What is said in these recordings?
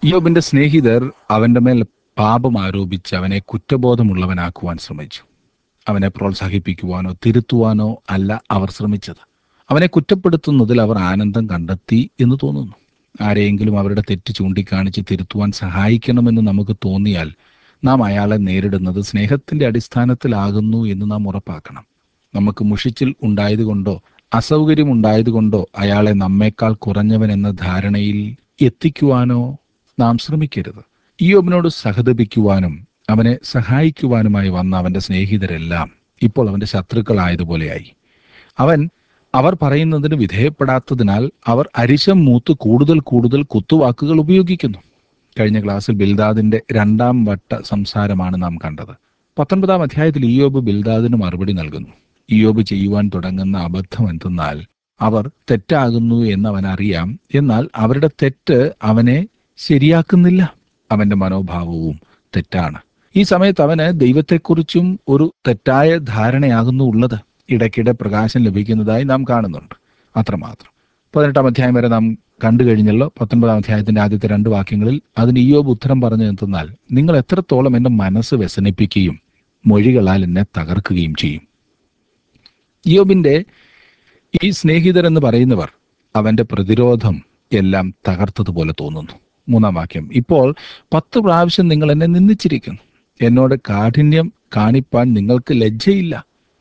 യോബിന്റെ സ്നേഹിതർ അവന്റെ മേൽ പാപം ആരോപിച്ച് അവനെ കുറ്റബോധമുള്ളവനാക്കുവാൻ ശ്രമിച്ചു അവനെ പ്രോത്സാഹിപ്പിക്കുവാനോ തിരുത്തുവാനോ അല്ല അവർ ശ്രമിച്ചത് അവനെ കുറ്റപ്പെടുത്തുന്നതിൽ അവർ ആനന്ദം കണ്ടെത്തി എന്ന് തോന്നുന്നു ആരെയെങ്കിലും അവരുടെ തെറ്റ് ചൂണ്ടിക്കാണിച്ച് തിരുത്തുവാൻ സഹായിക്കണമെന്ന് നമുക്ക് തോന്നിയാൽ നാം അയാളെ നേരിടുന്നത് സ്നേഹത്തിന്റെ അടിസ്ഥാനത്തിലാകുന്നു എന്ന് നാം ഉറപ്പാക്കണം നമുക്ക് മുഷിച്ചിൽ ഉണ്ടായതുകൊണ്ടോ അസൗകര്യം ഉണ്ടായതുകൊണ്ടോ അയാളെ നമ്മേക്കാൾ കുറഞ്ഞവൻ എന്ന ധാരണയിൽ എത്തിക്കുവാനോ നാം ശ്രമിക്കരുത് ഈയോബിനോട് സഹതപിക്കുവാനും അവനെ സഹായിക്കുവാനുമായി വന്ന അവന്റെ സ്നേഹിതരെല്ലാം ഇപ്പോൾ അവന്റെ ശത്രുക്കളായതുപോലെയായി അവൻ അവർ പറയുന്നതിന് വിധേയപ്പെടാത്തതിനാൽ അവർ അരിശം മൂത്ത് കൂടുതൽ കൂടുതൽ കുത്തുവാക്കുകൾ ഉപയോഗിക്കുന്നു കഴിഞ്ഞ ക്ലാസ്സിൽ ബിൽദാദിന്റെ രണ്ടാം വട്ട സംസാരമാണ് നാം കണ്ടത് പത്തൊൻപതാം അധ്യായത്തിൽ ഇയോബ് ബിൽദാദിന് മറുപടി നൽകുന്നു ഇയോബ് ചെയ്യുവാൻ തുടങ്ങുന്ന അബദ്ധം എന്തെന്നാൽ അവർ തെറ്റാകുന്നു എന്ന് അവൻ അറിയാം എന്നാൽ അവരുടെ തെറ്റ് അവനെ ശരിയാക്കുന്നില്ല അവന്റെ മനോഭാവവും തെറ്റാണ് ഈ സമയത്ത് അവന് ദൈവത്തെക്കുറിച്ചും ഒരു തെറ്റായ ധാരണയാകുന്നു ഉള്ളത് ഇടയ്ക്കിടെ പ്രകാശം ലഭിക്കുന്നതായി നാം കാണുന്നുണ്ട് അത്രമാത്രം പതിനെട്ടാം അധ്യായം വരെ നാം കണ്ടു കഴിഞ്ഞല്ലോ പത്തൊൻപതാം അധ്യായത്തിന്റെ ആദ്യത്തെ രണ്ട് വാക്യങ്ങളിൽ അതിന് ഇയോബ് ഉത്തരം പറഞ്ഞു എന്തെന്നാൽ നിങ്ങൾ എത്രത്തോളം എന്റെ മനസ്സ് വ്യസനിപ്പിക്കുകയും മൊഴികളാൽ എന്നെ തകർക്കുകയും ചെയ്യും ഇയോബിന്റെ ഈ സ്നേഹിതരെന്ന് പറയുന്നവർ അവന്റെ പ്രതിരോധം എല്ലാം തകർത്തതുപോലെ തോന്നുന്നു മൂന്നാം വാക്യം ഇപ്പോൾ പത്ത് പ്രാവശ്യം നിങ്ങൾ എന്നെ നിന്ദിച്ചിരിക്കുന്നു എന്നോട് കാഠിന്യം കാണിപ്പാൻ നിങ്ങൾക്ക് ലജ്ജയില്ല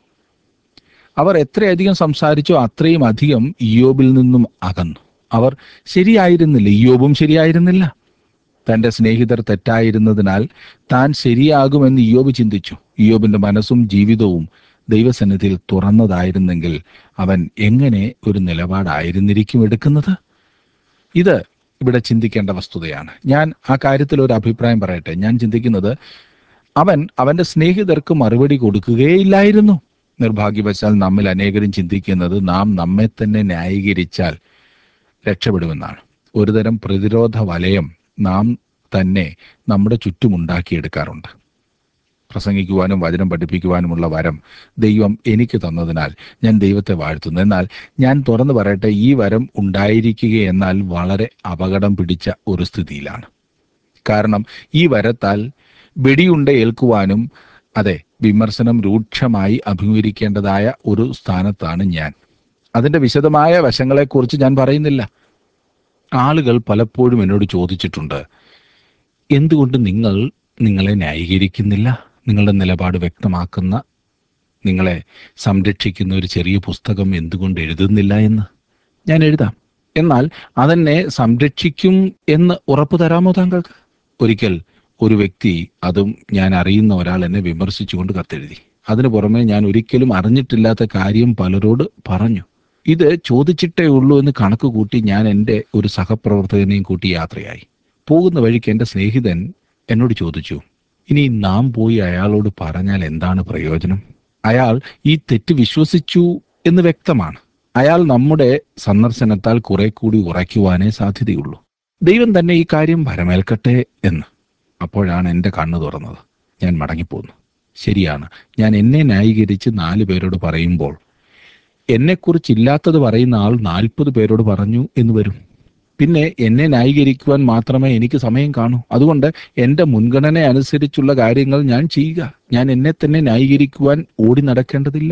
അവർ എത്രയധികം സംസാരിച്ചോ അത്രയും അധികം ഇയോബിൽ നിന്നും അകന്നു അവർ ശരിയായിരുന്നില്ല ഇയോബും ശരിയായിരുന്നില്ല തന്റെ സ്നേഹിതർ തെറ്റായിരുന്നതിനാൽ താൻ ശരിയാകുമെന്ന് ഇയോബ് ചിന്തിച്ചു ഇയോബിന്റെ മനസ്സും ജീവിതവും ദൈവസന്നിധിയിൽ തുറന്നതായിരുന്നെങ്കിൽ അവൻ എങ്ങനെ ഒരു നിലപാടായിരുന്നിരിക്കും എടുക്കുന്നത് ഇത് ഇവിടെ ചിന്തിക്കേണ്ട വസ്തുതയാണ് ഞാൻ ആ കാര്യത്തിൽ ഒരു അഭിപ്രായം പറയട്ടെ ഞാൻ ചിന്തിക്കുന്നത് അവൻ അവന്റെ സ്നേഹിതർക്ക് മറുപടി കൊടുക്കുകയില്ലായിരുന്നു നിർഭാഗ്യവശാൽ നമ്മിൽ അനേകരും ചിന്തിക്കുന്നത് നാം നമ്മെ തന്നെ ന്യായീകരിച്ചാൽ രക്ഷപ്പെടുമെന്നാണ് ഒരുതരം പ്രതിരോധ വലയം നാം തന്നെ നമ്മുടെ ചുറ്റുമുണ്ടാക്കിയെടുക്കാറുണ്ട് പ്രസംഗിക്കുവാനും വചനം പഠിപ്പിക്കുവാനുമുള്ള വരം ദൈവം എനിക്ക് തന്നതിനാൽ ഞാൻ ദൈവത്തെ വാഴ്ത്തുന്നു എന്നാൽ ഞാൻ തുറന്നു പറയട്ടെ ഈ വരം ഉണ്ടായിരിക്കുക എന്നാൽ വളരെ അപകടം പിടിച്ച ഒരു സ്ഥിതിയിലാണ് കാരണം ഈ വരത്താൽ വെടിയുണ്ട ഏൽക്കുവാനും അതെ വിമർശനം രൂക്ഷമായി അഭിമുഖീകരിക്കേണ്ടതായ ഒരു സ്ഥാനത്താണ് ഞാൻ അതിന്റെ വിശദമായ വശങ്ങളെക്കുറിച്ച് ഞാൻ പറയുന്നില്ല ആളുകൾ പലപ്പോഴും എന്നോട് ചോദിച്ചിട്ടുണ്ട് എന്തുകൊണ്ട് നിങ്ങൾ നിങ്ങളെ ന്യായീകരിക്കുന്നില്ല നിങ്ങളുടെ നിലപാട് വ്യക്തമാക്കുന്ന നിങ്ങളെ സംരക്ഷിക്കുന്ന ഒരു ചെറിയ പുസ്തകം എന്തുകൊണ്ട് എഴുതുന്നില്ല എന്ന് ഞാൻ എഴുതാം എന്നാൽ അതെന്നെ സംരക്ഷിക്കും എന്ന് ഉറപ്പു തരാമോ താങ്കൾക്ക് ഒരിക്കൽ ഒരു വ്യക്തി അതും ഞാൻ അറിയുന്ന ഒരാൾ എന്നെ വിമർശിച്ചുകൊണ്ട് കത്തെഴുതി അതിനു പുറമെ ഞാൻ ഒരിക്കലും അറിഞ്ഞിട്ടില്ലാത്ത കാര്യം പലരോട് പറഞ്ഞു ഇത് ചോദിച്ചിട്ടേ ഉള്ളൂ എന്ന് കണക്ക് കൂട്ടി ഞാൻ എൻ്റെ ഒരു സഹപ്രവർത്തകനെയും കൂട്ടി യാത്രയായി പോകുന്ന വഴിക്ക് എൻ്റെ സ്നേഹിതൻ എന്നോട് ചോദിച്ചു ഇനി നാം പോയി അയാളോട് പറഞ്ഞാൽ എന്താണ് പ്രയോജനം അയാൾ ഈ തെറ്റ് വിശ്വസിച്ചു എന്ന് വ്യക്തമാണ് അയാൾ നമ്മുടെ സന്ദർശനത്താൽ കുറെ കൂടി ഉറയ്ക്കുവാനേ സാധ്യതയുള്ളൂ ദൈവം തന്നെ ഈ കാര്യം ഭരമേൽക്കട്ടെ എന്ന് അപ്പോഴാണ് എൻ്റെ കണ്ണു തുറന്നത് ഞാൻ മടങ്ങിപ്പോന്നു ശരിയാണ് ഞാൻ എന്നെ ന്യായീകരിച്ച് നാല് പേരോട് പറയുമ്പോൾ എന്നെക്കുറിച്ച് ഇല്ലാത്തത് പറയുന്ന ആൾ നാൽപ്പത് പേരോട് പറഞ്ഞു എന്ന് വരും പിന്നെ എന്നെ ന്യായീകരിക്കുവാൻ മാത്രമേ എനിക്ക് സമയം കാണൂ അതുകൊണ്ട് എൻ്റെ മുൻഗണന അനുസരിച്ചുള്ള കാര്യങ്ങൾ ഞാൻ ചെയ്യുക ഞാൻ എന്നെ തന്നെ ന്യായീകരിക്കുവാൻ ഓടി നടക്കേണ്ടതില്ല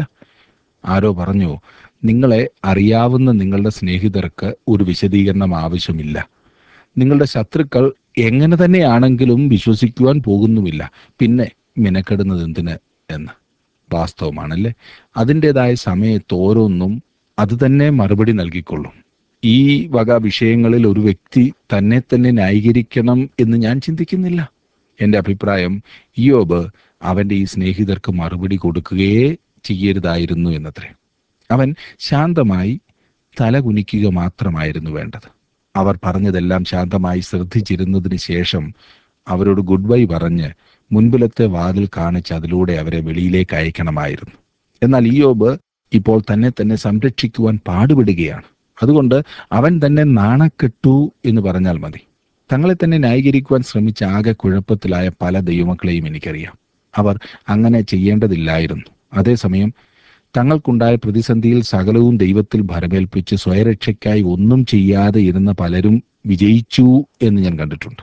ആരോ പറഞ്ഞു നിങ്ങളെ അറിയാവുന്ന നിങ്ങളുടെ സ്നേഹിതർക്ക് ഒരു വിശദീകരണം ആവശ്യമില്ല നിങ്ങളുടെ ശത്രുക്കൾ എങ്ങനെ തന്നെയാണെങ്കിലും വിശ്വസിക്കുവാൻ പോകുന്നുമില്ല പിന്നെ മിനക്കെടുന്നത് എന്തിന് എന്ന് വാസ്തവമാണല്ലേ അതിൻ്റെതായ സമയത്ത് ഓരോന്നും അത് തന്നെ മറുപടി നൽകിക്കൊള്ളും ഈ വക വിഷയങ്ങളിൽ ഒരു വ്യക്തി തന്നെ തന്നെ ന്യായീകരിക്കണം എന്ന് ഞാൻ ചിന്തിക്കുന്നില്ല എൻ്റെ അഭിപ്രായം ഇയോബ് അവൻ്റെ ഈ സ്നേഹിതർക്ക് മറുപടി കൊടുക്കുകയേ ചെയ്യരുതായിരുന്നു എന്നത്രേ അവൻ ശാന്തമായി തല കുനിക്കുക മാത്രമായിരുന്നു വേണ്ടത് അവർ പറഞ്ഞതെല്ലാം ശാന്തമായി ശ്രദ്ധിച്ചിരുന്നതിന് ശേഷം അവരോട് ഗുഡ് ബൈ പറഞ്ഞ് മുൻപിലത്തെ വാതിൽ കാണിച്ച് അതിലൂടെ അവരെ വെളിയിലേക്ക് അയക്കണമായിരുന്നു എന്നാൽ ഇയോബ് ഇപ്പോൾ തന്നെ തന്നെ സംരക്ഷിക്കുവാൻ പാടുപെടുകയാണ് അതുകൊണ്ട് അവൻ തന്നെ നാണക്കെട്ടു എന്ന് പറഞ്ഞാൽ മതി തങ്ങളെ തന്നെ ന്യായീകരിക്കുവാൻ ശ്രമിച്ച ആകെ കുഴപ്പത്തിലായ പല ദൈവമക്കളെയും എനിക്കറിയാം അവർ അങ്ങനെ ചെയ്യേണ്ടതില്ലായിരുന്നു അതേസമയം തങ്ങൾക്കുണ്ടായ പ്രതിസന്ധിയിൽ സകലവും ദൈവത്തിൽ ഭരമേൽപ്പിച്ച് സ്വയരക്ഷയ്ക്കായി ഒന്നും ചെയ്യാതെ ഇരുന്ന പലരും വിജയിച്ചു എന്ന് ഞാൻ കണ്ടിട്ടുണ്ട്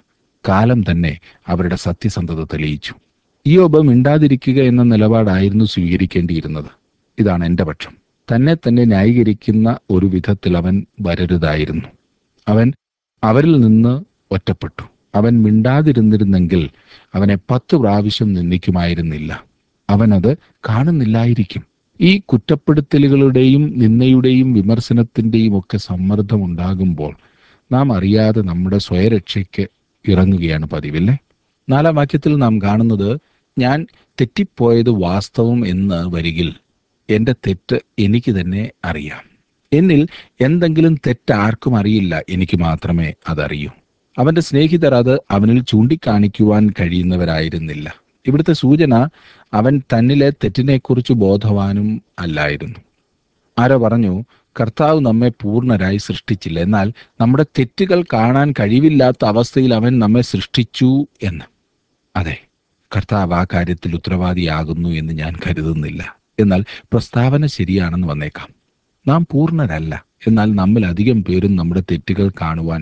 കാലം തന്നെ അവരുടെ സത്യസന്ധത തെളിയിച്ചു ഇയോബ് മിണ്ടാതിരിക്കുക എന്ന നിലപാടായിരുന്നു സ്വീകരിക്കേണ്ടിയിരുന്നത് ഇതാണ് എൻ്റെ പക്ഷം തന്നെ തന്നെ ന്യായീകരിക്കുന്ന ഒരു വിധത്തിൽ അവൻ വരരുതായിരുന്നു അവൻ അവരിൽ നിന്ന് ഒറ്റപ്പെട്ടു അവൻ മിണ്ടാതിരുന്നിരുന്നെങ്കിൽ അവനെ പത്ത് പ്രാവശ്യം നിന്ദിക്കുമായിരുന്നില്ല അവനത് കാണുന്നില്ലായിരിക്കും ഈ കുറ്റപ്പെടുത്തലുകളുടെയും നിന്ദയുടെയും വിമർശനത്തിന്റെയും ഒക്കെ സമ്മർദ്ദം ഉണ്ടാകുമ്പോൾ നാം അറിയാതെ നമ്മുടെ സ്വയരക്ഷയ്ക്ക് ഇറങ്ങുകയാണ് പതിവില്ലേ നാലാം വാക്യത്തിൽ നാം കാണുന്നത് ഞാൻ തെറ്റിപ്പോയത് വാസ്തവം എന്ന് വരികിൽ എൻ്റെ തെറ്റ് എനിക്ക് തന്നെ അറിയാം എന്നിൽ എന്തെങ്കിലും തെറ്റ് ആർക്കും അറിയില്ല എനിക്ക് മാത്രമേ അതറിയൂ അവന്റെ സ്നേഹിതർ അത് അവനിൽ ചൂണ്ടിക്കാണിക്കുവാൻ കഴിയുന്നവരായിരുന്നില്ല ഇവിടുത്തെ സൂചന അവൻ തന്നിലെ തെറ്റിനെക്കുറിച്ച് ബോധവാനും അല്ലായിരുന്നു ആരോ പറഞ്ഞു കർത്താവ് നമ്മെ പൂർണ്ണരായി സൃഷ്ടിച്ചില്ല എന്നാൽ നമ്മുടെ തെറ്റുകൾ കാണാൻ കഴിവില്ലാത്ത അവസ്ഥയിൽ അവൻ നമ്മെ സൃഷ്ടിച്ചു എന്ന് അതെ കർത്താവ് ആ കാര്യത്തിൽ ഉത്തരവാദിയാകുന്നു എന്ന് ഞാൻ കരുതുന്നില്ല എന്നാൽ പ്രസ്താവന ശരിയാണെന്ന് വന്നേക്കാം നാം പൂർണ്ണരല്ല എന്നാൽ നമ്മിൽ അധികം പേരും നമ്മുടെ തെറ്റുകൾ കാണുവാൻ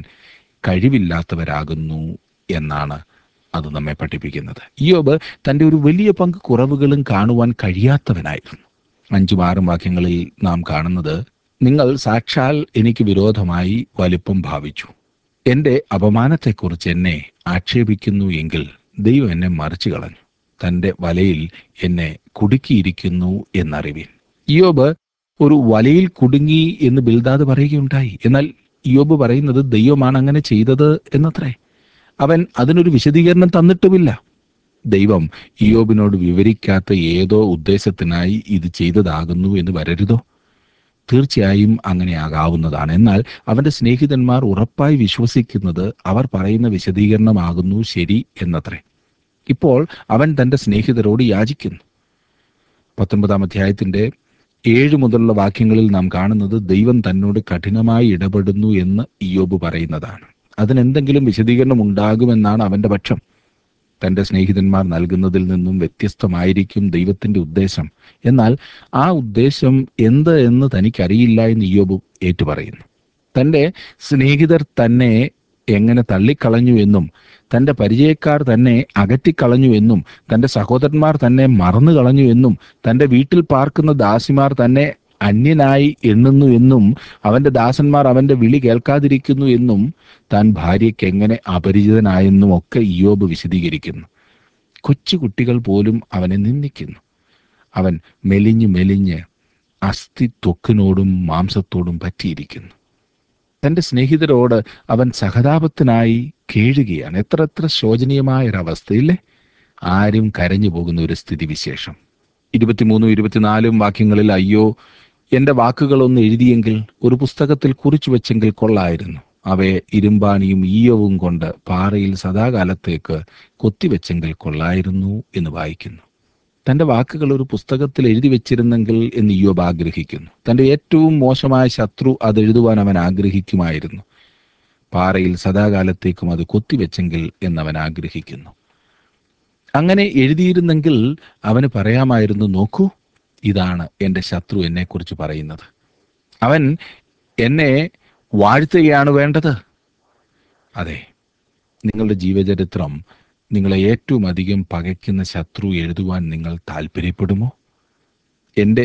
കഴിവില്ലാത്തവരാകുന്നു എന്നാണ് അത് നമ്മെ പഠിപ്പിക്കുന്നത് ഇയോബ് തൻ്റെ ഒരു വലിയ പങ്ക് കുറവുകളും കാണുവാൻ കഴിയാത്തവനായിരുന്നു അഞ്ചും ആറും വാക്യങ്ങളിൽ നാം കാണുന്നത് നിങ്ങൾ സാക്ഷാൽ എനിക്ക് വിരോധമായി വലിപ്പം ഭാവിച്ചു എൻ്റെ അപമാനത്തെക്കുറിച്ച് എന്നെ ആക്ഷേപിക്കുന്നു എങ്കിൽ ദൈവം എന്നെ മറിച്ചു കളഞ്ഞു തൻ്റെ വലയിൽ എന്നെ കുടുക്കിയിരിക്കുന്നു എന്നറിവിൻ ഇയോബ് ഒരു വലയിൽ കുടുങ്ങി എന്ന് ബിൽദാദ് പറയുകയുണ്ടായി എന്നാൽ ഇയോബ് പറയുന്നത് ദൈവമാണ് അങ്ങനെ ചെയ്തത് എന്നത്രേ അവൻ അതിനൊരു വിശദീകരണം തന്നിട്ടുമില്ല ദൈവം ഇയോബിനോട് വിവരിക്കാത്ത ഏതോ ഉദ്ദേശത്തിനായി ഇത് ചെയ്തതാകുന്നു എന്ന് വരരുതോ തീർച്ചയായും അങ്ങനെ ആകാവുന്നതാണ് എന്നാൽ അവന്റെ സ്നേഹിതന്മാർ ഉറപ്പായി വിശ്വസിക്കുന്നത് അവർ പറയുന്ന വിശദീകരണമാകുന്നു ശരി എന്നത്രേ ഇപ്പോൾ അവൻ തന്റെ സ്നേഹിതരോട് യാചിക്കുന്നു പത്തൊன்பതാം അധ്യായത്തിന്റെ ഏഴ് മുതലുള്ള വാക്യങ്ങളിൽ നാം കാണുന്നത് ദൈവം തന്നോട് കഠിനമായി ഇടപെടുന്നു എന്ന് ഇയോബ് പറയുന്നതാണ് അതിനെന്തെങ്കിലും വിശദീകരണം ഉണ്ടാകുമെന്നാണ് അവന്റെ പക്ഷം തന്റെ സ്നേഹിതന്മാർ നൽകുന്നതിൽ നിന്നും വ്യത്യസ്തമായിരിക്കും ദൈവത്തിന്റെ ഉദ്ദേശം എന്നാൽ ആ ഉദ്ദേശം എന്ത് എന്ന് തനിക്കറിയില്ല എന്ന് ഇയോബ് ഏറ്റുപറയുന്നു തന്റെ സ്നേഹിതർ തന്നെ എങ്ങനെ തള്ളിക്കളഞ്ഞു എന്നും തന്റെ പരിചയക്കാർ തന്നെ അകറ്റിക്കളഞ്ഞു എന്നും തന്റെ സഹോദരന്മാർ തന്നെ മറന്നു കളഞ്ഞു എന്നും തന്റെ വീട്ടിൽ പാർക്കുന്ന ദാസിമാർ തന്നെ അന്യനായി എണ്ണുന്നു എന്നും അവന്റെ ദാസന്മാർ അവന്റെ വിളി കേൾക്കാതിരിക്കുന്നു എന്നും താൻ ഭാര്യയ്ക്ക് എങ്ങനെ അപരിചിതനായെന്നും ഒക്കെ ഇയോബ് വിശദീകരിക്കുന്നു കൊച്ചുകുട്ടികൾ പോലും അവനെ നിന്ദിക്കുന്നു അവൻ മെലിഞ്ഞ് മെലിഞ്ഞ് അസ്ഥി ത്വക്കിനോടും മാംസത്തോടും പറ്റിയിരിക്കുന്നു തന്റെ സ്നേഹിതരോട് അവൻ സഹതാപത്തിനായി കേഴുകയാണ് എത്ര എത്ര ശോചനീയമായ ഒരവസ്ഥയില്ലേ ആരും കരഞ്ഞു പോകുന്ന ഒരു സ്ഥിതിവിശേഷം ഇരുപത്തിമൂന്നും ഇരുപത്തിനാലും വാക്യങ്ങളിൽ അയ്യോ എന്റെ വാക്കുകളൊന്ന് എഴുതിയെങ്കിൽ ഒരു പുസ്തകത്തിൽ കുറിച്ചു വെച്ചെങ്കിൽ കൊള്ളായിരുന്നു അവയെ ഇരുമ്പാണിയും ഈയവും കൊണ്ട് പാറയിൽ സദാകാലത്തേക്ക് കൊത്തിവെച്ചെങ്കിൽ കൊള്ളായിരുന്നു എന്ന് വായിക്കുന്നു തന്റെ വാക്കുകൾ ഒരു പുസ്തകത്തിൽ എഴുതി വെച്ചിരുന്നെങ്കിൽ എന്ന് ഇയോബ് ആഗ്രഹിക്കുന്നു തന്റെ ഏറ്റവും മോശമായ ശത്രു അത് എഴുതുവാൻ അവൻ ആഗ്രഹിക്കുമായിരുന്നു പാറയിൽ സദാകാലത്തേക്കും അത് കൊത്തിവെച്ചെങ്കിൽ എന്നവൻ ആഗ്രഹിക്കുന്നു അങ്ങനെ എഴുതിയിരുന്നെങ്കിൽ അവന് പറയാമായിരുന്നു നോക്കൂ ഇതാണ് എൻ്റെ ശത്രു എന്നെക്കുറിച്ച് പറയുന്നത് അവൻ എന്നെ വാഴ്ത്തുകയാണ് വേണ്ടത് അതെ നിങ്ങളുടെ ജീവചരിത്രം നിങ്ങളെ ഏറ്റവും അധികം പകയ്ക്കുന്ന ശത്രു എഴുതുവാൻ നിങ്ങൾ താല്പര്യപ്പെടുമോ എൻ്റെ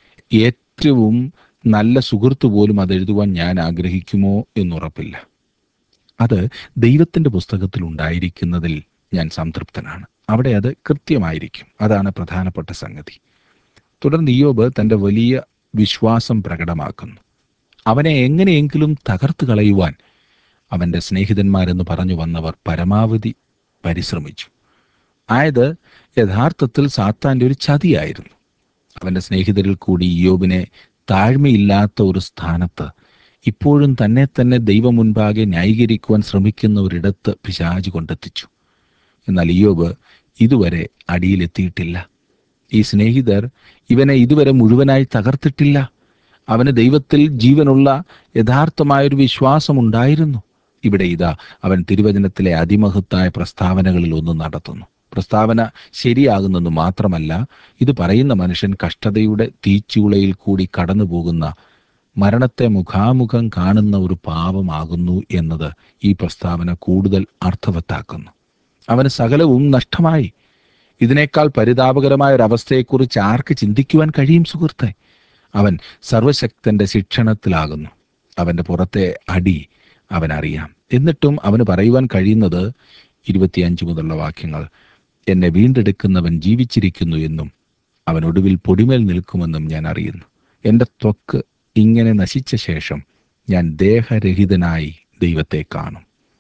ഏറ്റവും നല്ല സുഹൃത്ത് പോലും അത് എഴുതുവാൻ ഞാൻ ആഗ്രഹിക്കുമോ എന്നുറപ്പില്ല അത് ദൈവത്തിൻ്റെ പുസ്തകത്തിൽ ഉണ്ടായിരിക്കുന്നതിൽ ഞാൻ സംതൃപ്തനാണ് അവിടെ അത് കൃത്യമായിരിക്കും അതാണ് പ്രധാനപ്പെട്ട സംഗതി തുടർന്ന് ഇയോബ് തൻ്റെ വലിയ വിശ്വാസം പ്രകടമാക്കുന്നു അവനെ എങ്ങനെയെങ്കിലും തകർത്ത് കളയുവാൻ അവൻ്റെ സ്നേഹിതന്മാരെന്ന് പറഞ്ഞു വന്നവർ പരമാവധി പരിശ്രമിച്ചു ആയത് യഥാർത്ഥത്തിൽ സാത്താൻ്റെ ഒരു ചതിയായിരുന്നു അവൻ്റെ സ്നേഹിതരിൽ കൂടി ഇയോബിനെ താഴ്മയില്ലാത്ത ഒരു സ്ഥാനത്ത് ഇപ്പോഴും തന്നെ തന്നെ ദൈവം മുൻപാകെ ന്യായീകരിക്കുവാൻ ശ്രമിക്കുന്ന ഒരിടത്ത് പിശാജ് കൊണ്ടെത്തിച്ചു എന്നാൽ ഇയോബ് ഇതുവരെ അടിയിലെത്തിയിട്ടില്ല ഈ സ്നേഹിതർ ഇവനെ ഇതുവരെ മുഴുവനായി തകർത്തിട്ടില്ല അവന് ദൈവത്തിൽ ജീവനുള്ള യഥാർത്ഥമായൊരു വിശ്വാസമുണ്ടായിരുന്നു ഇവിടെ ഇതാ അവൻ തിരുവചനത്തിലെ അതിമഹത്തായ പ്രസ്താവനകളിൽ ഒന്ന് നടത്തുന്നു പ്രസ്താവന ശരിയാകുന്നെന്ന് മാത്രമല്ല ഇത് പറയുന്ന മനുഷ്യൻ കഷ്ടതയുടെ തീച്ചൂളയിൽ കൂടി കടന്നു പോകുന്ന മരണത്തെ മുഖാമുഖം കാണുന്ന ഒരു പാപമാകുന്നു എന്നത് ഈ പ്രസ്താവന കൂടുതൽ അർത്ഥവത്താക്കുന്നു അവന് സകലവും നഷ്ടമായി ഇതിനേക്കാൾ പരിതാപകരമായ ഒരു അവസ്ഥയെക്കുറിച്ച് ആർക്ക് ചിന്തിക്കുവാൻ കഴിയും സുഹൃത്തെ അവൻ സർവശക്തന്റെ ശിക്ഷണത്തിലാകുന്നു അവന്റെ പുറത്തെ അടി അവൻ അറിയാം എന്നിട്ടും അവന് പറയുവാൻ കഴിയുന്നത് ഇരുപത്തിയഞ്ച് മുതലുള്ള വാക്യങ്ങൾ എന്നെ വീണ്ടെടുക്കുന്നവൻ ജീവിച്ചിരിക്കുന്നു എന്നും അവൻ ഒടുവിൽ പൊടിമേൽ നിൽക്കുമെന്നും ഞാൻ അറിയുന്നു എൻ്റെ ത്വക്ക് ഇങ്ങനെ നശിച്ച ശേഷം ഞാൻ ദേഹരഹിതനായി ദൈവത്തെ കാണും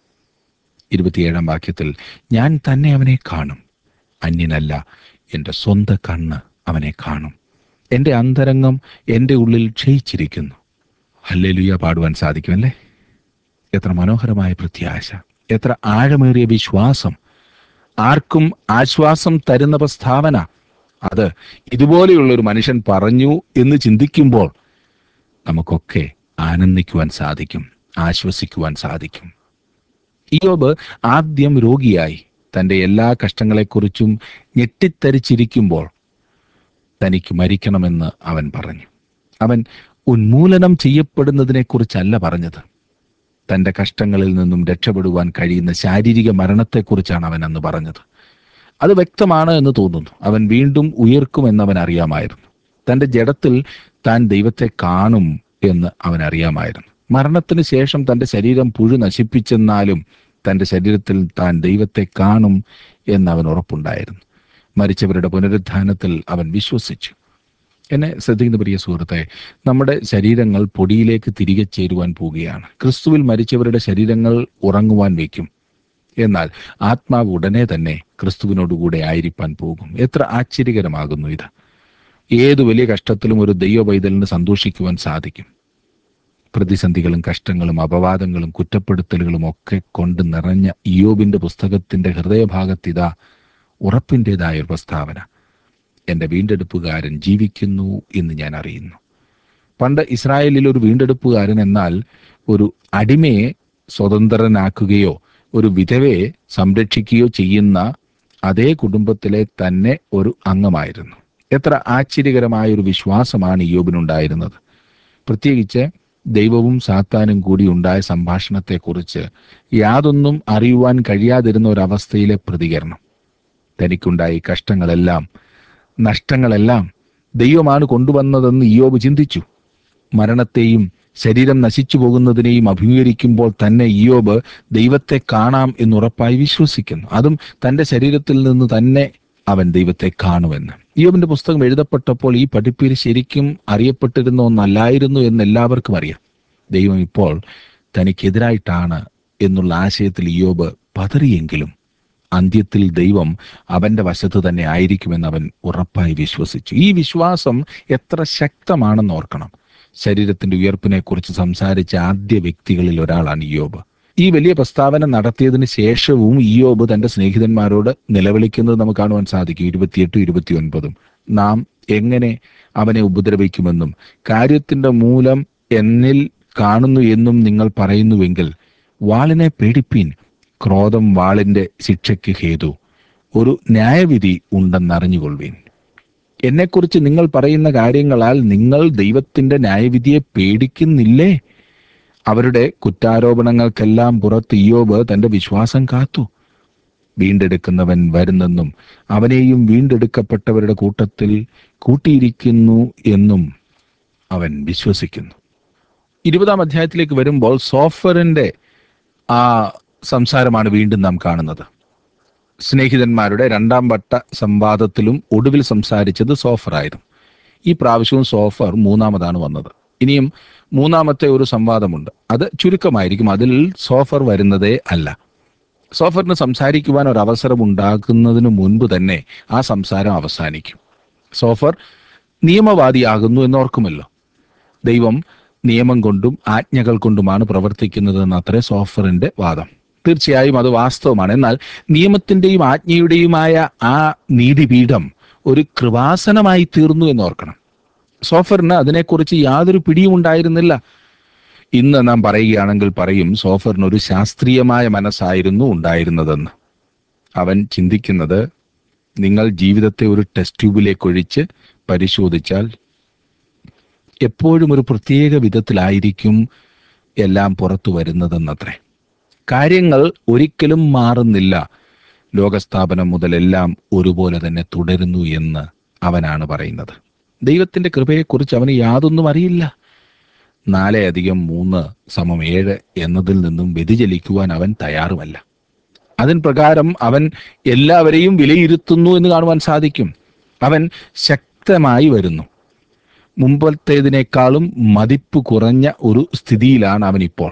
ഇരുപത്തിയേഴാം വാക്യത്തിൽ ഞാൻ തന്നെ അവനെ കാണും അന്യനല്ല എൻ്റെ സ്വന്തം കണ്ണ് അവനെ കാണും എൻ്റെ അന്തരംഗം എൻ്റെ ഉള്ളിൽ ക്ഷയിച്ചിരിക്കുന്നു ഹല്ലേലൂയ പാടുവാൻ സാധിക്കുമല്ലേ എത്ര മനോഹരമായ പ്രത്യാശ എത്ര ആഴമേറിയ വിശ്വാസം ആർക്കും ആശ്വാസം തരുന്ന പ്രസ്താവന അത് ഇതുപോലെയുള്ള ഒരു മനുഷ്യൻ പറഞ്ഞു എന്ന് ചിന്തിക്കുമ്പോൾ നമുക്കൊക്കെ ആനന്ദിക്കുവാൻ സാധിക്കും ആശ്വസിക്കുവാൻ സാധിക്കും ഇയോബ് ആദ്യം രോഗിയായി തൻ്റെ എല്ലാ കഷ്ടങ്ങളെക്കുറിച്ചും ഞെട്ടിത്തരിച്ചിരിക്കുമ്പോൾ തനിക്ക് മരിക്കണമെന്ന് അവൻ പറഞ്ഞു അവൻ ഉന്മൂലനം ചെയ്യപ്പെടുന്നതിനെക്കുറിച്ചല്ല പറഞ്ഞത് തൻ്റെ കഷ്ടങ്ങളിൽ നിന്നും രക്ഷപ്പെടുവാൻ കഴിയുന്ന ശാരീരിക മരണത്തെക്കുറിച്ചാണ് അവൻ അന്ന് പറഞ്ഞത് അത് വ്യക്തമാണ് എന്ന് തോന്നുന്നു അവൻ വീണ്ടും ഉയർക്കുമെന്ന് അവൻ അറിയാമായിരുന്നു തൻ്റെ ജഡത്തിൽ താൻ ദൈവത്തെ കാണും എന്ന് അവൻ അറിയാമായിരുന്നു മരണത്തിന് ശേഷം തൻ്റെ ശരീരം പുഴു നശിപ്പിച്ചെന്നാലും തൻ്റെ ശരീരത്തിൽ താൻ ദൈവത്തെ കാണും എന്ന് അവൻ ഉറപ്പുണ്ടായിരുന്നു മരിച്ചവരുടെ പുനരുത്ഥാനത്തിൽ അവൻ വിശ്വസിച്ചു എന്നെ ശ്രദ്ധിക്കുന്ന പ്രിയ സുഹൃത്തെ നമ്മുടെ ശരീരങ്ങൾ പൊടിയിലേക്ക് തിരികെ ചേരുവാൻ പോവുകയാണ് ക്രിസ്തുവിൽ മരിച്ചവരുടെ ശരീരങ്ങൾ ഉറങ്ങുവാൻ വയ്ക്കും എന്നാൽ ആത്മാവ് ഉടനെ തന്നെ ക്രിസ്തുവിനോടുകൂടെ ആയിരിക്കാൻ പോകും എത്ര ആശ്ചര്യകരമാകുന്നു ഇത് ഏതു വലിയ കഷ്ടത്തിലും ഒരു ദൈവ പൈതലിന് സന്തോഷിക്കുവാൻ സാധിക്കും പ്രതിസന്ധികളും കഷ്ടങ്ങളും അപവാദങ്ങളും കുറ്റപ്പെടുത്തലുകളും ഒക്കെ കൊണ്ട് നിറഞ്ഞ ഇയോബിന്റെ പുസ്തകത്തിന്റെ ഹൃദയഭാഗത്തിതാ ഉറപ്പിൻ്റെതായ ഒരു പ്രസ്താവന എൻ്റെ വീണ്ടെടുപ്പുകാരൻ ജീവിക്കുന്നു എന്ന് ഞാൻ അറിയുന്നു പണ്ട് ഇസ്രായേലിൽ ഒരു വീണ്ടെടുപ്പുകാരൻ എന്നാൽ ഒരു അടിമയെ സ്വതന്ത്രനാക്കുകയോ ഒരു വിധവയെ സംരക്ഷിക്കുകയോ ചെയ്യുന്ന അതേ കുടുംബത്തിലെ തന്നെ ഒരു അംഗമായിരുന്നു എത്ര ആശ്ചര്യകരമായ ഒരു വിശ്വാസമാണ് ഇയോബിനുണ്ടായിരുന്നത് പ്രത്യേകിച്ച് ദൈവവും സാത്താനും കൂടി ഉണ്ടായ സംഭാഷണത്തെക്കുറിച്ച് യാതൊന്നും അറിയുവാൻ കഴിയാതിരുന്ന ഒരവസ്ഥയിലെ പ്രതികരണം തനിക്കുണ്ടായ ഈ കഷ്ടങ്ങളെല്ലാം നഷ്ടങ്ങളെല്ലാം ദൈവമാണ് കൊണ്ടുവന്നതെന്ന് ഇയോബ് ചിന്തിച്ചു മരണത്തെയും ശരീരം നശിച്ചു പോകുന്നതിനെയും അഭിമുഖീകരിക്കുമ്പോൾ തന്നെ ഇയോബ് ദൈവത്തെ കാണാം എന്നുറപ്പായി വിശ്വസിക്കുന്നു അതും തന്റെ ശരീരത്തിൽ നിന്ന് തന്നെ അവൻ ദൈവത്തെ കാണുമെന്ന് ഇയോബിന്റെ പുസ്തകം എഴുതപ്പെട്ടപ്പോൾ ഈ പഠിപ്പീര് ശരിക്കും അറിയപ്പെട്ടിരുന്ന ഒന്നല്ലായിരുന്നു എന്ന് എല്ലാവർക്കും അറിയാം ദൈവം ഇപ്പോൾ തനിക്കെതിരായിട്ടാണ് എന്നുള്ള ആശയത്തിൽ ഇയോബ് പതറിയെങ്കിലും അന്ത്യത്തിൽ ദൈവം അവന്റെ വശത്ത് തന്നെ ആയിരിക്കുമെന്ന് അവൻ ഉറപ്പായി വിശ്വസിച്ചു ഈ വിശ്വാസം എത്ര ശക്തമാണെന്ന് ഓർക്കണം ശരീരത്തിന്റെ ഉയർപ്പിനെ കുറിച്ച് സംസാരിച്ച ആദ്യ വ്യക്തികളിൽ ഒരാളാണ് ഇയോബ് ഈ വലിയ പ്രസ്താവന നടത്തിയതിന് ശേഷവും ഇയോബ് തന്റെ സ്നേഹിതന്മാരോട് നിലവിളിക്കുന്നത് നമുക്ക് കാണുവാൻ സാധിക്കും ഇരുപത്തിയെട്ടും ഇരുപത്തിയൊൻപതും നാം എങ്ങനെ അവനെ ഉപദ്രവിക്കുമെന്നും കാര്യത്തിന്റെ മൂലം എന്നിൽ കാണുന്നു എന്നും നിങ്ങൾ പറയുന്നുവെങ്കിൽ വാളിനെ പേടിപ്പീൻ ക്രോധം വാളിന്റെ ശിക്ഷയ്ക്ക് ഹേതു ഒരു ന്യായവിധി ഉണ്ടെന്നറിഞ്ഞുകൊള്ളുവീൻ എന്നെക്കുറിച്ച് നിങ്ങൾ പറയുന്ന കാര്യങ്ങളാൽ നിങ്ങൾ ദൈവത്തിന്റെ ന്യായവിധിയെ പേടിക്കുന്നില്ലേ അവരുടെ കുറ്റാരോപണങ്ങൾക്കെല്ലാം പുറത്ത് ഇയോബ് തന്റെ വിശ്വാസം കാത്തു വീണ്ടെടുക്കുന്നവൻ വരുന്നെന്നും അവനെയും വീണ്ടെടുക്കപ്പെട്ടവരുടെ കൂട്ടത്തിൽ കൂട്ടിയിരിക്കുന്നു എന്നും അവൻ വിശ്വസിക്കുന്നു ഇരുപതാം അധ്യായത്തിലേക്ക് വരുമ്പോൾ സോഫറിന്റെ ആ സംസാരമാണ് വീണ്ടും നാം കാണുന്നത് സ്നേഹിതന്മാരുടെ രണ്ടാം വട്ട സംവാദത്തിലും ഒടുവിൽ സംസാരിച്ചത് സോഫറായിരുന്നു ഈ പ്രാവശ്യവും സോഫർ മൂന്നാമതാണ് വന്നത് ഇനിയും മൂന്നാമത്തെ ഒരു സംവാദമുണ്ട് അത് ചുരുക്കമായിരിക്കും അതിൽ സോഫർ വരുന്നതേ അല്ല സോഫറിന് സംസാരിക്കുവാൻ ഒരു അവസരം ഉണ്ടാക്കുന്നതിന് മുൻപ് തന്നെ ആ സംസാരം അവസാനിക്കും സോഫർ നിയമവാദിയാകുന്നു എന്നോർക്കുമല്ലോ ദൈവം നിയമം കൊണ്ടും ആജ്ഞകൾ കൊണ്ടുമാണ് പ്രവർത്തിക്കുന്നതെന്ന് അത്രേ സോഫറിന്റെ വാദം തീർച്ചയായും അത് വാസ്തവമാണ് എന്നാൽ നിയമത്തിന്റെയും ആജ്ഞയുടെയുമായ ആ നീതിപീഠം ഒരു കൃപാസനമായി തീർന്നു എന്നോർക്കണം സോഫറിന് അതിനെക്കുറിച്ച് യാതൊരു പിടിയും ഉണ്ടായിരുന്നില്ല ഇന്ന് നാം പറയുകയാണെങ്കിൽ പറയും സോഫറിന് ഒരു ശാസ്ത്രീയമായ മനസ്സായിരുന്നു ഉണ്ടായിരുന്നതെന്ന് അവൻ ചിന്തിക്കുന്നത് നിങ്ങൾ ജീവിതത്തെ ഒരു ടെസ്റ്റ് ട്യൂബിലേക്ക് ഒഴിച്ച് പരിശോധിച്ചാൽ എപ്പോഴും ഒരു പ്രത്യേക വിധത്തിലായിരിക്കും എല്ലാം പുറത്തു വരുന്നതെന്നത്രേ കാര്യങ്ങൾ ഒരിക്കലും മാറുന്നില്ല ലോകസ്ഥാപനം മുതൽ എല്ലാം ഒരുപോലെ തന്നെ തുടരുന്നു എന്ന് അവനാണ് പറയുന്നത് ദൈവത്തിന്റെ കൃപയെക്കുറിച്ച് അവന് യാതൊന്നും അറിയില്ല നാല് അധികം മൂന്ന് സമം ഏഴ് എന്നതിൽ നിന്നും വ്യതിചലിക്കുവാൻ അവൻ തയ്യാറുമല്ല അതിൻ പ്രകാരം അവൻ എല്ലാവരെയും വിലയിരുത്തുന്നു എന്ന് കാണുവാൻ സാധിക്കും അവൻ ശക്തമായി വരുന്നു മുമ്പത്തേതിനേക്കാളും മതിപ്പ് കുറഞ്ഞ ഒരു സ്ഥിതിയിലാണ് അവൻ ഇപ്പോൾ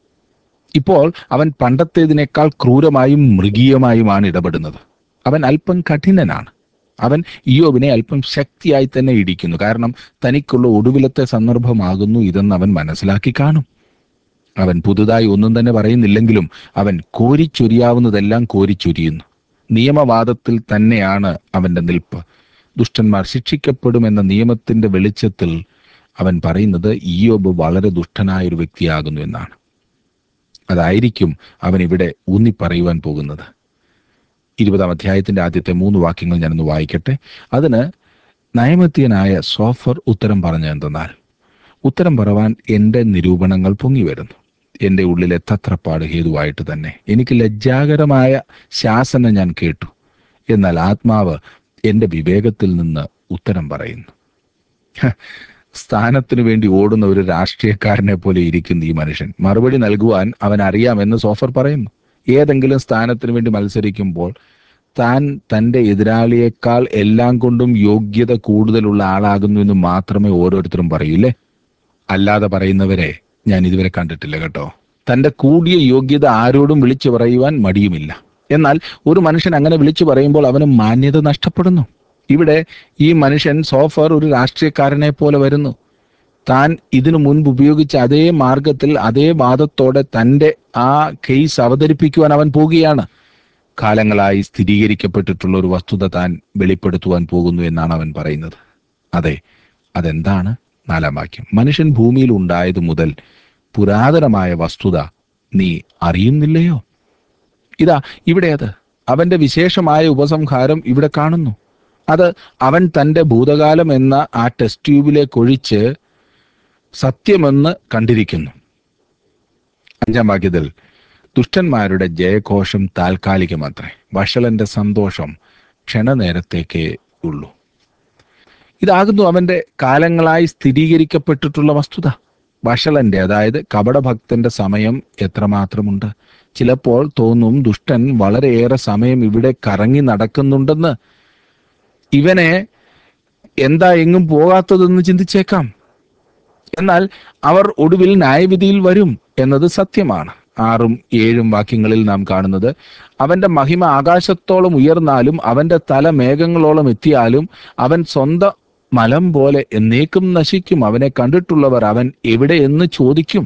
ഇപ്പോൾ അവൻ പണ്ടത്തേതിനേക്കാൾ ക്രൂരമായും മൃഗീയമായുമാണ് ഇടപെടുന്നത് അവൻ അല്പം കഠിനനാണ് അവൻ ഇയോബിനെ അല്പം ശക്തിയായി തന്നെ ഇടിക്കുന്നു കാരണം തനിക്കുള്ള ഒടുവിലത്തെ സന്ദർഭമാകുന്നു ഇതെന്ന് അവൻ മനസ്സിലാക്കി കാണും അവൻ പുതുതായി ഒന്നും തന്നെ പറയുന്നില്ലെങ്കിലും അവൻ കോരിച്ചൊരിയാവുന്നതെല്ലാം കോരിച്ചൊരിയുന്നു നിയമവാദത്തിൽ തന്നെയാണ് അവന്റെ നിൽപ്പ് ദുഷ്ടന്മാർ ശിക്ഷിക്കപ്പെടുമെന്ന നിയമത്തിന്റെ വെളിച്ചത്തിൽ അവൻ പറയുന്നത് ഇയോബ് വളരെ ദുഷ്ടനായ ഒരു വ്യക്തിയാകുന്നു എന്നാണ് അതായിരിക്കും അവൻ ഇവിടെ ഊന്നി പറയുവാൻ പോകുന്നത് ഇരുപതാം അധ്യായത്തിന്റെ ആദ്യത്തെ മൂന്ന് വാക്യങ്ങൾ ഞാനൊന്ന് വായിക്കട്ടെ അതിന് നയമത്യനായ സോഫർ ഉത്തരം പറഞ്ഞ എന്തെന്നാൽ ഉത്തരം പറവാൻ എൻ്റെ നിരൂപണങ്ങൾ പൊങ്ങി വരുന്നു എൻ്റെ ഉള്ളിലെ തത്രപ്പാട് ഹേതുവായിട്ട് തന്നെ എനിക്ക് ലജ്ജാകരമായ ശാസന ഞാൻ കേട്ടു എന്നാൽ ആത്മാവ് എൻ്റെ വിവേകത്തിൽ നിന്ന് ഉത്തരം പറയുന്നു ഹ, സ്ഥാനത്തിനു വേണ്ടി ഓടുന്ന ഒരു രാഷ്ട്രീയക്കാരനെ പോലെ ഇരിക്കുന്നു ഈ മനുഷ്യൻ മറുപടി നൽകുവാൻ അവൻ അറിയാമെന്ന് സോഫർ പറയുന്നു ഏതെങ്കിലും സ്ഥാനത്തിന് വേണ്ടി മത്സരിക്കുമ്പോൾ താൻ തന്റെ എതിരാളിയേക്കാൾ എല്ലാം കൊണ്ടും യോഗ്യത കൂടുതലുള്ള ആളാകുന്നു എന്ന് മാത്രമേ ഓരോരുത്തരും പറയൂലേ അല്ലാതെ പറയുന്നവരെ ഞാൻ ഇതുവരെ കണ്ടിട്ടില്ല കേട്ടോ തന്റെ കൂടിയ യോഗ്യത ആരോടും വിളിച്ചു പറയുവാൻ മടിയുമില്ല എന്നാൽ ഒരു മനുഷ്യൻ അങ്ങനെ വിളിച്ചു പറയുമ്പോൾ അവന് മാന്യത നഷ്ടപ്പെടുന്നു ഇവിടെ ഈ മനുഷ്യൻ സോഫർ ഒരു രാഷ്ട്രീയക്കാരനെ പോലെ വരുന്നു താൻ ഇതിനു മുൻപ് ഉപയോഗിച്ച അതേ മാർഗത്തിൽ അതേ വാദത്തോടെ തന്റെ ആ കേസ് അവതരിപ്പിക്കുവാൻ അവൻ പോകുകയാണ് കാലങ്ങളായി സ്ഥിരീകരിക്കപ്പെട്ടിട്ടുള്ള ഒരു വസ്തുത താൻ വെളിപ്പെടുത്തുവാൻ പോകുന്നു എന്നാണ് അവൻ പറയുന്നത് അതെ അതെന്താണ് നാലാം വാക്യം മനുഷ്യൻ ഭൂമിയിൽ ഉണ്ടായത് മുതൽ പുരാതനമായ വസ്തുത നീ അറിയുന്നില്ലയോ ഇതാ ഇവിടെ അത് അവന്റെ വിശേഷമായ ഉപസംഹാരം ഇവിടെ കാണുന്നു അത് അവൻ തന്റെ ഭൂതകാലം എന്ന ആ ടെസ്റ്റ് ട്യൂബിലേക്ക് ഒഴിച്ച് സത്യമെന്ന് കണ്ടിരിക്കുന്നു അഞ്ചാം വാക്യത്തിൽ ദുഷ്ടന്മാരുടെ ജയഘോഷം താൽക്കാലികമത്രേ വഷളന്റെ സന്തോഷം ക്ഷണനേരത്തേക്കേ ഉള്ളൂ ഇതാകുന്നു അവന്റെ കാലങ്ങളായി സ്ഥിരീകരിക്കപ്പെട്ടിട്ടുള്ള വസ്തുത വഷളന്റെ അതായത് കപടഭക്തന്റെ സമയം എത്രമാത്രമുണ്ട് ചിലപ്പോൾ തോന്നും ദുഷ്ടൻ വളരെയേറെ സമയം ഇവിടെ കറങ്ങി നടക്കുന്നുണ്ടെന്ന് ഇവനെ എന്താ എങ്ങും പോകാത്തതെന്ന് ചിന്തിച്ചേക്കാം എന്നാൽ അവർ ഒടുവിൽ ന്യായവിധിയിൽ വരും എന്നത് സത്യമാണ് ആറും ഏഴും വാക്യങ്ങളിൽ നാം കാണുന്നത് അവന്റെ മഹിമ ആകാശത്തോളം ഉയർന്നാലും അവന്റെ തല മേഘങ്ങളോളം എത്തിയാലും അവൻ സ്വന്തം മലം പോലെ എന്നേക്കും നശിക്കും അവനെ കണ്ടിട്ടുള്ളവർ അവൻ എവിടെ എന്ന് ചോദിക്കും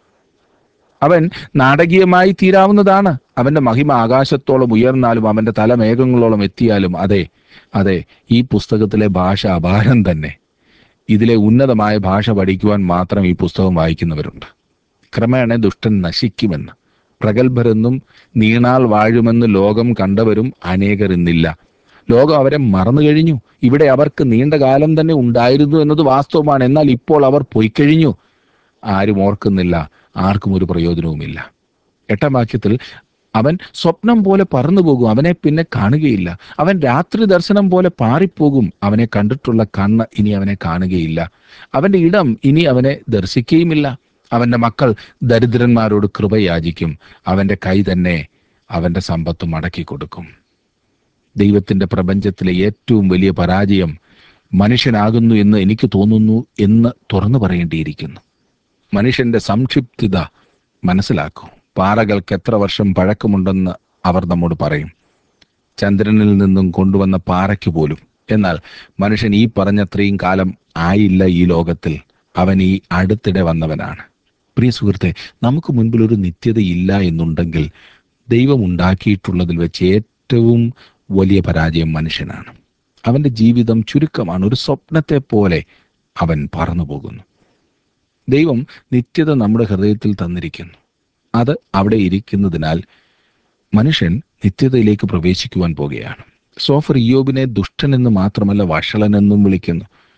അവൻ നാടകീയമായി തീരാവുന്നതാണ് അവന്റെ മഹിമ ആകാശത്തോളം ഉയർന്നാലും അവന്റെ തല മേഘങ്ങളോളം എത്തിയാലും അതെ അതെ ഈ പുസ്തകത്തിലെ ഭാഷ അപാരം തന്നെ ഇതിലെ ഉന്നതമായ ഭാഷ പഠിക്കുവാൻ മാത്രം ഈ പുസ്തകം വായിക്കുന്നവരുണ്ട് ക്രമേണ ദുഷ്ടൻ നശിക്കുമെന്ന് പ്രഗത്ഭരെന്നും നീണാൾ വാഴുമെന്ന് ലോകം കണ്ടവരും അനേകർ ഇന്നില്ല ലോകം അവരെ മറന്നു കഴിഞ്ഞു ഇവിടെ അവർക്ക് നീണ്ട കാലം തന്നെ ഉണ്ടായിരുന്നു എന്നത് വാസ്തവമാണ് എന്നാൽ ഇപ്പോൾ അവർ പൊയ്ക്കഴിഞ്ഞു ആരും ഓർക്കുന്നില്ല ആർക്കും ഒരു പ്രയോജനവുമില്ല എട്ടാം വാക്യത്തിൽ അവൻ സ്വപ്നം പോലെ പറന്നു പോകും അവനെ പിന്നെ കാണുകയില്ല അവൻ രാത്രി ദർശനം പോലെ പാറിപ്പോകും അവനെ കണ്ടിട്ടുള്ള കണ്ണ് ഇനി അവനെ കാണുകയില്ല അവന്റെ ഇടം ഇനി അവനെ ദർശിക്കുകയുമില്ല അവന്റെ മക്കൾ ദരിദ്രന്മാരോട് കൃപ യാചിക്കും അവന്റെ കൈ തന്നെ അവന്റെ സമ്പത്ത് മടക്കി കൊടുക്കും ദൈവത്തിന്റെ പ്രപഞ്ചത്തിലെ ഏറ്റവും വലിയ പരാജയം മനുഷ്യനാകുന്നു എന്ന് എനിക്ക് തോന്നുന്നു എന്ന് തുറന്നു പറയേണ്ടിയിരിക്കുന്നു മനുഷ്യന്റെ സംക്ഷിപ്തത മനസ്സിലാക്കൂ പാറകൾക്ക് എത്ര വർഷം പഴക്കമുണ്ടെന്ന് അവർ നമ്മോട് പറയും ചന്ദ്രനിൽ നിന്നും കൊണ്ടുവന്ന പാറയ്ക്ക് പോലും എന്നാൽ മനുഷ്യൻ ഈ പറഞ്ഞത്രയും കാലം ആയില്ല ഈ ലോകത്തിൽ അവൻ ഈ അടുത്തിടെ വന്നവനാണ് പ്രിയ സുഹൃത്തെ നമുക്ക് മുൻപിൽ ഒരു നിത്യതയില്ല എന്നുണ്ടെങ്കിൽ ദൈവം ഉണ്ടാക്കിയിട്ടുള്ളതിൽ വെച്ച് ഏറ്റവും വലിയ പരാജയം മനുഷ്യനാണ് അവന്റെ ജീവിതം ചുരുക്കമാണ് ഒരു സ്വപ്നത്തെ പോലെ അവൻ പറന്നു പോകുന്നു ദൈവം നിത്യത നമ്മുടെ ഹൃദയത്തിൽ തന്നിരിക്കുന്നു അത് അവിടെ ഇരിക്കുന്നതിനാൽ മനുഷ്യൻ നിത്യതയിലേക്ക് പ്രവേശിക്കുവാൻ പോകുകയാണ് സോഫർ ഇയോബിനെ ദുഷ്ടനെന്ന് മാത്രമല്ല വഷളനെന്നും വിളിക്കുന്നു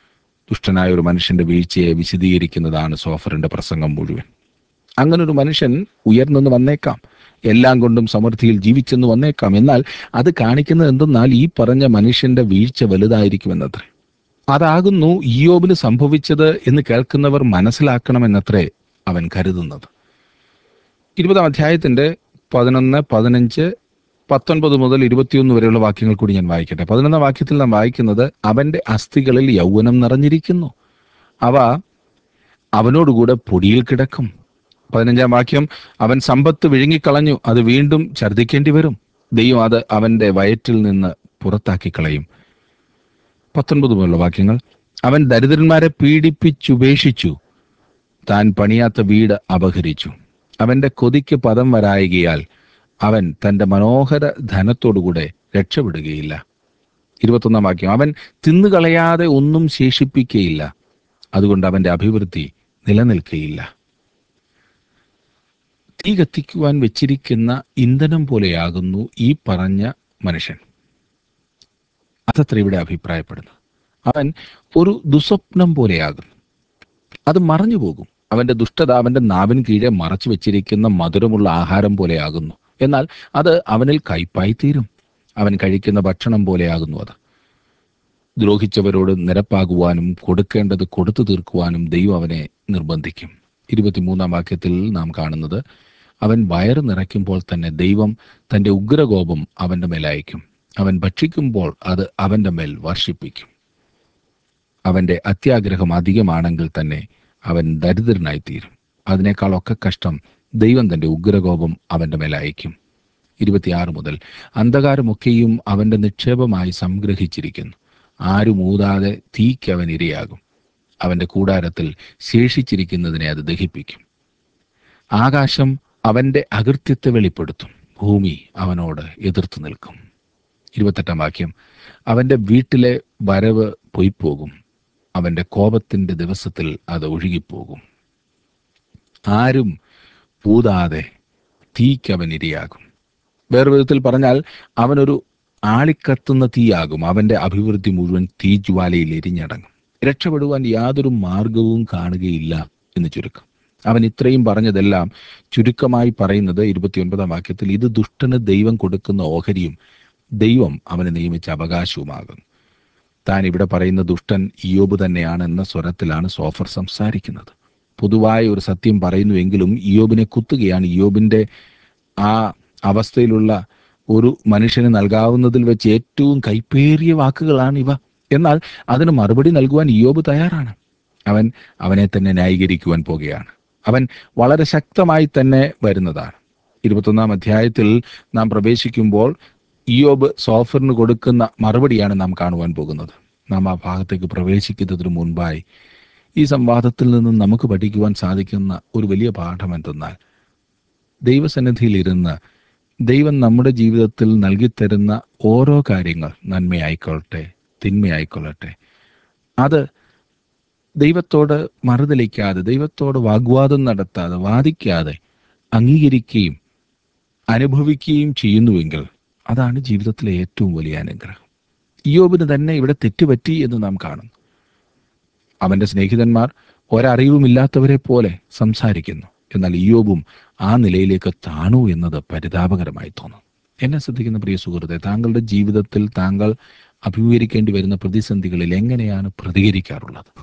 ദുഷ്ടനായ ഒരു മനുഷ്യന്റെ വീഴ്ചയെ വിശദീകരിക്കുന്നതാണ് സോഫറിന്റെ പ്രസംഗം മുഴുവൻ അങ്ങനെ ഒരു മനുഷ്യൻ ഉയർന്നെന്ന് വന്നേക്കാം എല്ലാം കൊണ്ടും സമൃദ്ധിയിൽ ജീവിച്ചെന്ന് വന്നേക്കാം എന്നാൽ അത് കാണിക്കുന്നത് എന്തെന്നാൽ ഈ പറഞ്ഞ മനുഷ്യന്റെ വീഴ്ച വലുതായിരിക്കുമെന്നത്രേ അതാകുന്നു ഇയോബിന് സംഭവിച്ചത് എന്ന് കേൾക്കുന്നവർ മനസ്സിലാക്കണമെന്നത്രേ അവൻ കരുതുന്നത് ഇരുപതാം അധ്യായത്തിന്റെ പതിനൊന്ന് പതിനഞ്ച് പത്തൊൻപത് മുതൽ ഇരുപത്തിയൊന്ന് വരെയുള്ള വാക്യങ്ങൾ കൂടി ഞാൻ വായിക്കട്ടെ പതിനൊന്നാം വാക്യത്തിൽ നാം വായിക്കുന്നത് അവന്റെ അസ്ഥികളിൽ യൗവനം നിറഞ്ഞിരിക്കുന്നു അവ അവനോടുകൂടെ പൊടിയിൽ കിടക്കും പതിനഞ്ചാം വാക്യം അവൻ സമ്പത്ത് വിഴുങ്ങിക്കളഞ്ഞു അത് വീണ്ടും ഛർദ്ദിക്കേണ്ടി വരും ദൈവം അത് അവന്റെ വയറ്റിൽ നിന്ന് പുറത്താക്കി കളയും പത്തൊൻപത് മുതലുള്ള വാക്യങ്ങൾ അവൻ ദരിദ്രന്മാരെ പീഡിപ്പിച്ചുപേക്ഷിച്ചു താൻ പണിയാത്ത വീട് അപഹരിച്ചു അവന്റെ കൊതിക്ക് പദം വരായികയാൽ അവൻ തന്റെ മനോഹര ധനത്തോടുകൂടെ രക്ഷപ്പെടുകയില്ല ഇരുപത്തൊന്നാം വാക്യം അവൻ തിന്നുകളയാതെ ഒന്നും ശേഷിപ്പിക്കുകയില്ല അതുകൊണ്ട് അവന്റെ അഭിവൃദ്ധി നിലനിൽക്കുകയില്ല തീ കത്തിക്കുവാൻ വെച്ചിരിക്കുന്ന ഇന്ധനം പോലെയാകുന്നു ഈ പറഞ്ഞ മനുഷ്യൻ അതത്ര ഇവിടെ അഭിപ്രായപ്പെടുന്നത് അവൻ ഒരു ദുസ്വപ്നം പോലെയാകും അത് മറഞ്ഞു പോകും അവന്റെ ദുഷ്ടത അവന്റെ നാവിൻ കീഴെ മറച്ചു വെച്ചിരിക്കുന്ന മധുരമുള്ള ആഹാരം പോലെയാകുന്നു എന്നാൽ അത് അവനിൽ കയ്പായി തീരും അവൻ കഴിക്കുന്ന ഭക്ഷണം പോലെയാകുന്നു അത് ദ്രോഹിച്ചവരോട് നിരപ്പാകുവാനും കൊടുക്കേണ്ടത് കൊടുത്തു തീർക്കുവാനും ദൈവം അവനെ നിർബന്ധിക്കും ഇരുപത്തിമൂന്നാം വാക്യത്തിൽ നാം കാണുന്നത് അവൻ വയറ് നിറയ്ക്കുമ്പോൾ തന്നെ ദൈവം തന്റെ ഉഗ്രകോപം അവന്റെ മേൽ അയക്കും അവൻ ഭക്ഷിക്കുമ്പോൾ അത് അവന്റെ മേൽ വർഷിപ്പിക്കും അവന്റെ അത്യാഗ്രഹം അധികമാണെങ്കിൽ തന്നെ അവൻ ദരിദ്രനായി തീരും അതിനേക്കാളൊക്കെ കഷ്ടം ദൈവം തന്റെ ഉഗ്രകോപം അവന്റെ മേൽ അയക്കും ഇരുപത്തിയാറ് മുതൽ അന്ധകാരമൊക്കെയും അവന്റെ നിക്ഷേപമായി സംഗ്രഹിച്ചിരിക്കുന്നു ആരും ഊതാതെ തീക്ക് അവൻ ഇരയാകും അവന്റെ കൂടാരത്തിൽ ശേഷിച്ചിരിക്കുന്നതിനെ അത് ദഹിപ്പിക്കും ആകാശം അവന്റെ അകൃത്യത്തെ വെളിപ്പെടുത്തും ഭൂമി അവനോട് എതിർത്തു നിൽക്കും ഇരുപത്തെട്ടാം വാക്യം അവന്റെ വീട്ടിലെ വരവ് പൊയ്പോകും അവന്റെ കോപത്തിന്റെ ദിവസത്തിൽ അത് ഒഴുകിപ്പോകും ആരും പൂതാതെ തീക്ക് അവൻ ഇരയാകും വേറെ വിധത്തിൽ പറഞ്ഞാൽ അവനൊരു ആളിക്കത്തുന്ന തീയാകും അവന്റെ അഭിവൃദ്ധി മുഴുവൻ തീജ്വാലയിൽ എരിഞ്ഞടങ്ങും രക്ഷപ്പെടുവാൻ യാതൊരു മാർഗവും കാണുകയില്ല എന്ന് ചുരുക്കം അവൻ ഇത്രയും പറഞ്ഞതെല്ലാം ചുരുക്കമായി പറയുന്നത് ഇരുപത്തിയൊൻപതാം വാക്യത്തിൽ ഇത് ദുഷ്ടന് ദൈവം കൊടുക്കുന്ന ഓഹരിയും ദൈവം അവന് നിയമിച്ച അവകാശവുമാകുന്നു താൻ ഇവിടെ പറയുന്ന ദുഷ്ടൻ ഇയോബ് തന്നെയാണ് എന്ന സ്വരത്തിലാണ് സോഫർ സംസാരിക്കുന്നത് പൊതുവായ ഒരു സത്യം പറയുന്നുവെങ്കിലും ഇയോബിനെ കുത്തുകയാണ് ഇയോബിന്റെ ആ അവസ്ഥയിലുള്ള ഒരു മനുഷ്യന് നൽകാവുന്നതിൽ വെച്ച് ഏറ്റവും കൈപ്പേറിയ വാക്കുകളാണ് ഇവ എന്നാൽ അതിന് മറുപടി നൽകുവാൻ ഇയോബ് തയ്യാറാണ് അവൻ അവനെ തന്നെ ന്യായീകരിക്കുവാൻ പോകുകയാണ് അവൻ വളരെ ശക്തമായി തന്നെ വരുന്നതാണ് ഇരുപത്തൊന്നാം അധ്യായത്തിൽ നാം പ്രവേശിക്കുമ്പോൾ ഇയോബ് സോഫറിന് കൊടുക്കുന്ന മറുപടിയാണ് നാം കാണുവാൻ പോകുന്നത് നാം ആ ഭാഗത്തേക്ക് പ്രവേശിക്കുന്നതിന് മുൻപായി ഈ സംവാദത്തിൽ നിന്നും നമുക്ക് പഠിക്കുവാൻ സാധിക്കുന്ന ഒരു വലിയ പാഠം എന്തെന്നാൽ ദൈവസന്നിധിയിൽ ഇരുന്ന് ദൈവം നമ്മുടെ ജീവിതത്തിൽ നൽകിത്തരുന്ന ഓരോ കാര്യങ്ങൾ നന്മയായിക്കൊള്ളട്ടെ തിന്മയായിക്കൊള്ളട്ടെ അത് ദൈവത്തോട് മറുതലിക്കാതെ ദൈവത്തോട് വാഗ്വാദം നടത്താതെ വാദിക്കാതെ അംഗീകരിക്കുകയും അനുഭവിക്കുകയും ചെയ്യുന്നുവെങ്കിൽ അതാണ് ജീവിതത്തിലെ ഏറ്റവും വലിയ അനുഗ്രഹം ഇയോബിന് തന്നെ ഇവിടെ തെറ്റുപറ്റി എന്ന് നാം കാണുന്നു അവന്റെ സ്നേഹിതന്മാർ ഒരറിവുമില്ലാത്തവരെ പോലെ സംസാരിക്കുന്നു എന്നാൽ ഇയോബും ആ നിലയിലേക്ക് താണു എന്നത് പരിതാപകരമായി തോന്നും എന്നെ ശ്രദ്ധിക്കുന്ന പ്രിയ സുഹൃത്തെ താങ്കളുടെ ജീവിതത്തിൽ താങ്കൾ അഭിമുഖീകരിക്കേണ്ടി വരുന്ന പ്രതിസന്ധികളിൽ എങ്ങനെയാണ് പ്രതികരിക്കാറുള്ളത്